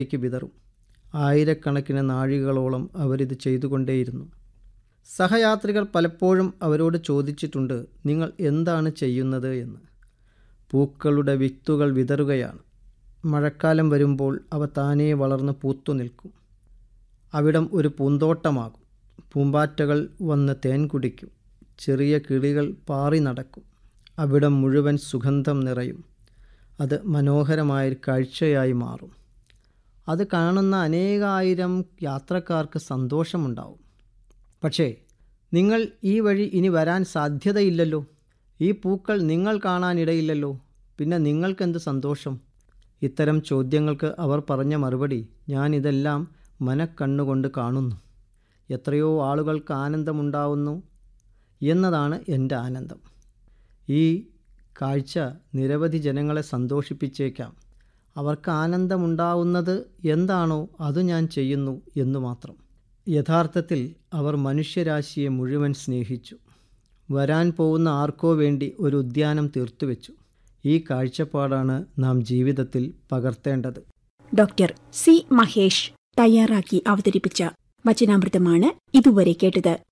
ലേക്ക് വിതറും ആയിരക്കണക്കിന് നാഴികളോളം അവരിത് ചെയ്തുകൊണ്ടേയിരുന്നു സഹയാത്രികർ പലപ്പോഴും അവരോട് ചോദിച്ചിട്ടുണ്ട് നിങ്ങൾ എന്താണ് ചെയ്യുന്നത് എന്ന് പൂക്കളുടെ വിത്തുകൾ വിതറുകയാണ് മഴക്കാലം വരുമ്പോൾ അവ താനേ വളർന്ന് പൂത്തു നിൽക്കും അവിടം ഒരു പൂന്തോട്ടമാകും പൂമ്പാറ്റകൾ വന്ന് തേൻ കുടിക്കും ചെറിയ കിളികൾ പാറി നടക്കും അവിടം മുഴുവൻ സുഗന്ധം നിറയും അത് മനോഹരമായൊരു കാഴ്ചയായി മാറും അത് കാണുന്ന അനേകായിരം യാത്രക്കാർക്ക് സന്തോഷമുണ്ടാവും പക്ഷേ നിങ്ങൾ ഈ വഴി ഇനി വരാൻ സാധ്യതയില്ലല്ലോ ഈ പൂക്കൾ നിങ്ങൾ കാണാനിടയില്ലല്ലോ പിന്നെ നിങ്ങൾക്കെന്ത് സന്തോഷം ഇത്തരം ചോദ്യങ്ങൾക്ക് അവർ പറഞ്ഞ മറുപടി ഞാൻ ഇതെല്ലാം മനക്കണ്ണുകൊണ്ട് കാണുന്നു എത്രയോ ആളുകൾക്ക് ആനന്ദമുണ്ടാവുന്നു എന്നതാണ് എൻ്റെ ആനന്ദം ഈ കാഴ്ച നിരവധി ജനങ്ങളെ സന്തോഷിപ്പിച്ചേക്കാം അവർക്ക് ആനന്ദമുണ്ടാവുന്നത് എന്താണോ അത് ഞാൻ ചെയ്യുന്നു എന്നു മാത്രം യഥാർത്ഥത്തിൽ അവർ മനുഷ്യരാശിയെ മുഴുവൻ സ്നേഹിച്ചു വരാൻ പോകുന്ന ആർക്കോ വേണ്ടി ഒരു ഉദ്യാനം തീർത്തുവെച്ചു ഈ കാഴ്ചപ്പാടാണ് നാം ജീവിതത്തിൽ പകർത്തേണ്ടത് ഡോക്ടർ സി മഹേഷ് തയ്യാറാക്കി അവതരിപ്പിച്ച വചനാമൃതമാണ് ഇതുവരെ കേട്ടത്